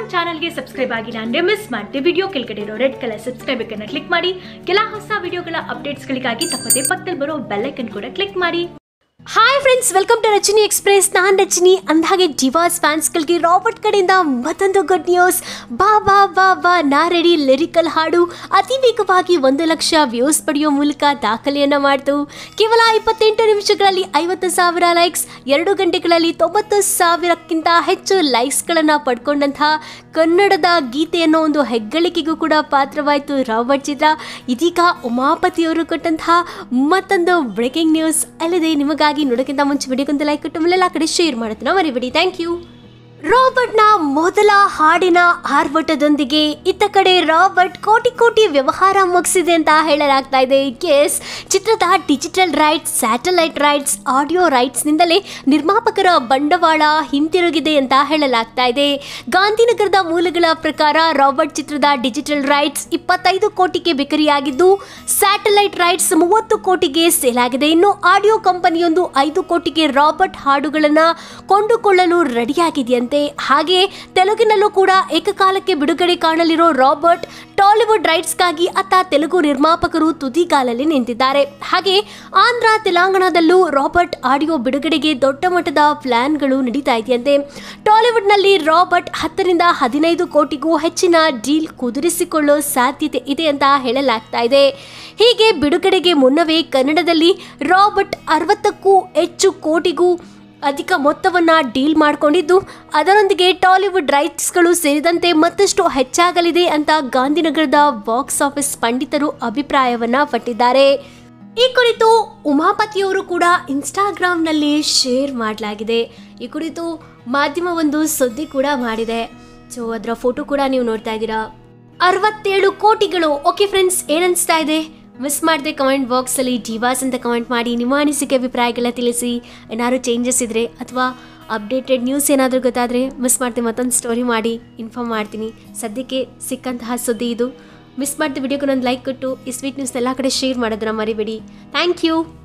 ಚಾನಲ್ಗೆ ಸಬ್ಸ್ಕ್ರೈಬ್ ಆಗಿಲ್ಲ ಅಂದ್ರೆ ಮಿಸ್ ಮಾಡಿದೆ ವಿಡಿಯೋ ಕೆಳಗಡೆ ಇರೋ ರೆಡ್ ಕಲರ್ ಸಬ್ಸ್ಕ್ರೈಬ್ ಅನ್ನ ಕ್ಲಿಕ್ ಮಾಡಿ ಕೆಲ ಹೊಸ ವಿಡಿಯೋಗಳ ಅಪ್ಡೇಟ್ಸ್ಗಳಿಗಾಗಿ ತಪ್ಪದೆ ಪಕ್ಕದಲ್ಲಿ ಬರೋ ಬೆಲ್ಲೈಕನ್ ಕೂಡ ಕ್ಲಿಕ್ ಮಾಡಿ hi friends welcome to Rachani express ನಾನು ರಚನಿ ಅಂದಹಾಗೆ ಡಿವಾಸ್ ಫ್ಯಾನ್ಸ್ಗಳಿಗೆ ರಾಬರ್ಟ್ ಕಡೆಯಿಂದ ಮತ್ತೊಂದು ಗುಡ್ ನ್ಯೂಸ್ ಬಾ ಬಾ ಬಾ ಬಾ ನಾ ರೆಡಿ ಲಿರಿಕಲ್ ಹಾಡು ಅತಿ ವೇಗವಾಗಿ ಒಂದು ಲಕ್ಷ ವ್ಯೂಸ್ ಪಡೆಯೋ ಮೂಲಕ ದಾಖಲೆಯನ್ನು ಮಾಡಿತು ಕೇವಲ ಇಪ್ಪತ್ತೆಂಟು ನಿಮಿಷಗಳಲ್ಲಿ ಐವತ್ತು ಸಾವಿರ ಲೈಕ್ಸ್ ಎರಡು ಗಂಟೆಗಳಲ್ಲಿ ತೊಂಬತ್ತು ಸಾವಿರಕ್ಕಿಂತ ಹೆಚ್ಚು ಲೈಕ್ಸ್ಗಳನ್ನು ಪಡ್ಕೊಂಡಂತಹ ಕನ್ನಡದ ಗೀತೆ ಅನ್ನೋ ಒಂದು ಹೆಗ್ಗಳಿಕೆಗೂ ಕೂಡ ಪಾತ್ರವಾಯಿತು ರಾಬರ್ಟ್ ಚಿತ್ರ ಇದೀಗ ಉಮಾಪತಿಯವರು ಕೊಟ್ಟಂತಹ ಮತ್ತೊಂದು ಬ್ರೇಕಿಂಗ್ ನ್ಯೂಸ್ ಅಲ್ಲದೆ ನಿಮಗಾಗಿ ನೋಡೋಕ್ಕಿಂತ ಮುಂಚೆ ವಿಡಿಯೋಕ್ಕೊಂದು ಲೈಕ್ ಕೊಟ್ಟು ಮೇಲೆ ಆ ಕಡೆ ಶೇರ್ ಮಾಡೋದನ್ನ ಮರಿಬೇಡಿ ಥ್ಯಾಂಕ್ ಯು ರಾಬರ್ಟ್ನ ಮೊದಲ ಹಾಡಿನ ಆರ್ಭಟದೊಂದಿಗೆ ಇತ್ತ ಕಡೆ ರಾಬರ್ಟ್ ಕೋಟಿ ಕೋಟಿ ವ್ಯವಹಾರ ಮುಗಿಸಿದೆ ಅಂತ ಹೇಳಲಾಗ್ತಾ ಇದೆ ಎಸ್ ಚಿತ್ರದ digital rights satellite rights audio ರೈಟ್ಸ್ನಿಂದಲೇ ನಿರ್ಮಾಪಕರ ಬಂಡವಾಳ ಹಿಂತಿರುಗಿದೆ ಅಂತ ಹೇಳಲಾಗ್ತಾ ಇದೆ ಗಾಂಧಿನಗರದ ಮೂಲಗಳ ಪ್ರಕಾರ ರಾಬರ್ಟ್ ಚಿತ್ರದ ಡಿಜಿಟಲ್ ರೈಟ್ಸ್ ಇಪ್ಪತ್ತೈದು ಕೋಟಿಗೆ ಬಿಕರಿಯಾಗಿದ್ದು ಸ್ಯಾಟಲೈಟ್ ರೈಟ್ಸ್ ಮೂವತ್ತು ಕೋಟಿಗೆ ಸೇಲ್ ಆಗಿದೆ ಇನ್ನು ಆಡಿಯೋ ಕಂಪನಿಯೊಂದು ಐದು ಕೋಟಿಗೆ ರಾಬರ್ಟ್ ಹಾಡುಗಳನ್ನು ಕೊಂಡುಕೊಳ್ಳಲು ರೆಡಿಯಾಗಿದೆಯಂತೆ ಹಾಗೆ ತೆಲುಗಿನಲ್ಲೂ ಕೂಡ ಏಕಕಾಲಕ್ಕೆ ಬಿಡುಗಡೆ ಕಾಣಲಿರೋ ರಾಬರ್ಟ್ ಟಾಲಿವುಡ್ ರೈಟ್ಸ್ಗಾಗಿ ಅತ್ತ ತೆಲುಗು ನಿರ್ಮಾಪಕರು ತುದಿಗಾಲಲ್ಲಿ ನಿಂತಿದ್ದಾರೆ ಹಾಗೆ ಆಂಧ್ರ ತೆಲಂಗಾಣದಲ್ಲೂ ರಾಬರ್ಟ್ ಆಡಿಯೋ ಬಿಡುಗಡೆಗೆ ದೊಡ್ಡ ಮಟ್ಟದ ಪ್ಲಾನ್ಗಳು ನಡೀತಾ ಇದೆಯಂತೆ ಟಾಲಿವುಡ್ನಲ್ಲಿ ರಾಬರ್ಟ್ ಹತ್ತರಿಂದ ಹದಿನೈದು ಕೋಟಿಗೂ ಹೆಚ್ಚಿನ ಡೀಲ್ ಕುದುರಿಸಿಕೊಳ್ಳೋ ಸಾಧ್ಯತೆ ಇದೆ ಅಂತ ಹೇಳಲಾಗ್ತಾ ಇದೆ ಹೀಗೆ ಬಿಡುಗಡೆಗೆ ಮುನ್ನವೇ ಕನ್ನಡದಲ್ಲಿ ರಾಬರ್ಟ್ ಅರವತ್ತಕ್ಕೂ ಹೆಚ್ಚು ಕೋಟಿಗೂ ಅಧಿಕ ಮೊತ್ತವನ್ನು ಡೀಲ್ ಮಾಡಿಕೊಂಡಿದ್ದು ಅದರೊಂದಿಗೆ ಟಾಲಿವುಡ್ ರೈಟ್ಸ್ಗಳು ಸೇರಿದಂತೆ ಮತ್ತಷ್ಟು ಹೆಚ್ಚಾಗಲಿದೆ ಅಂತ ಗಾಂಧಿನಗರದ ಬಾಕ್ಸ್ ಆಫೀಸ್ ಪಂಡಿತರು ಅಭಿಪ್ರಾಯವನ್ನ ಪಟ್ಟಿದ್ದಾರೆ ಈ ಕುರಿತು ಉಮಾಪತಿಯವರು ಕೂಡ ಇನ್ಸ್ಟಾಗ್ರಾಮ್ನಲ್ಲಿ ಶೇರ್ ಮಾಡಲಾಗಿದೆ ಈ ಕುರಿತು ಮಾಧ್ಯಮವೊಂದು ಸುದ್ದಿ ಕೂಡ ಮಾಡಿದೆ ಸೊ ಅದರ ಫೋಟೋ ಕೂಡ ನೀವು ನೋಡ್ತಾ ಇದ್ದೀರಾ ಅರವತ್ತೇಳು ಕೋಟಿಗಳು ಓಕೆ ಫ್ರೆಂಡ್ಸ್ ಏನನ್ಸ್ತಾ ಇದೆ ಮಿಸ್ ಮಾಡದೆ ಕಮೆಂಟ್ ಬಾಕ್ಸಲ್ಲಿ ಡಿವಾಸ್ ಅಂತ ಕಮೆಂಟ್ ಮಾಡಿ ನಿಮ್ಮ ಅನಿಸಿಕೆ ಅಭಿಪ್ರಾಯಗಳ ತಿಳಿಸಿ ಏನಾದ್ರು ಚೇಂಜಸ್ ಇದ್ದರೆ ಅಥವಾ ಅಪ್ಡೇಟೆಡ್ ನ್ಯೂಸ್ ಏನಾದರೂ ಗೊತ್ತಾದರೆ ಮಿಸ್ ಮಾಡ್ತೀನಿ ಮತ್ತೊಂದು ಸ್ಟೋರಿ ಮಾಡಿ ಇನ್ಫಾರ್ಮ್ ಮಾಡ್ತೀನಿ ಸದ್ಯಕ್ಕೆ ಸಿಕ್ಕಂತಹ ಸುದ್ದಿ ಇದು ಮಿಸ್ ಮಾಡಿದ ವಿಡಿಯೋಗೆ ಒಂದು ಲೈಕ್ ಕೊಟ್ಟು ಈ ಸ್ವೀಟ್ ನ್ಯೂಸ್ ಎಲ್ಲ ಕಡೆ ಶೇರ್ ಮಾಡೋದನ್ನ ಮರಿಬೇಡಿ ಥ್ಯಾಂಕ್ ಯು